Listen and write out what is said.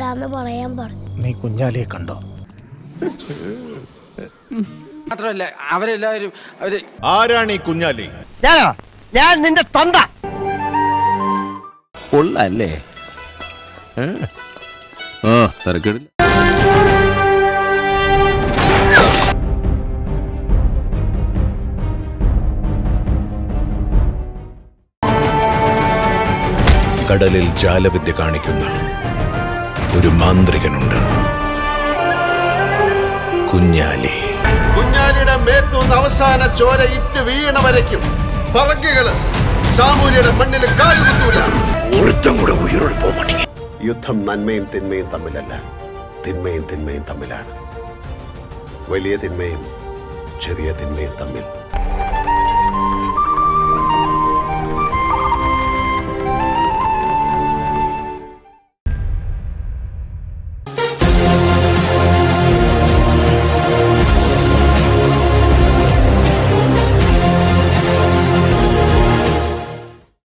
വേണ്ടാന്ന് പറയാൻ പറഞ്ഞു നീ കുഞ്ഞാലിയെ കണ്ടോ മാത്രമല്ല അവരെല്ലാവരും അവര് ആരാണ് ഈ കുഞ്ഞാലി ഞാനോ ഞാൻ നിന്റെ തൊണ്ട കൊള്ളല്ലേ ആ തിരക്കേടില്ല കടലിൽ ജാലവിദ്യ കാണിക്കുന്ന ഒരു മാന്ത്രികനുണ്ട് കുഞ്ഞാലി കുഞ്ഞാലിയുടെ മേത്തൂന്ന് അവസാന ചോര ഇറ്റ് വീണ വരയ്ക്കും പറങ്കുകള് സാമൂലിയുടെ മണ്ണിൽ കാലുകുത്തൂല ഒരുത്തം കൂടെ ഉയരോട് പോകട്ടെ യുദ്ധം നന്മയും തിന്മയും തമ്മിലല്ല തിന്മയും തിന്മയും തമ്മിലാണ് വലിയ തിന്മയും ചെറിയ തിന്മയും തമ്മിൽ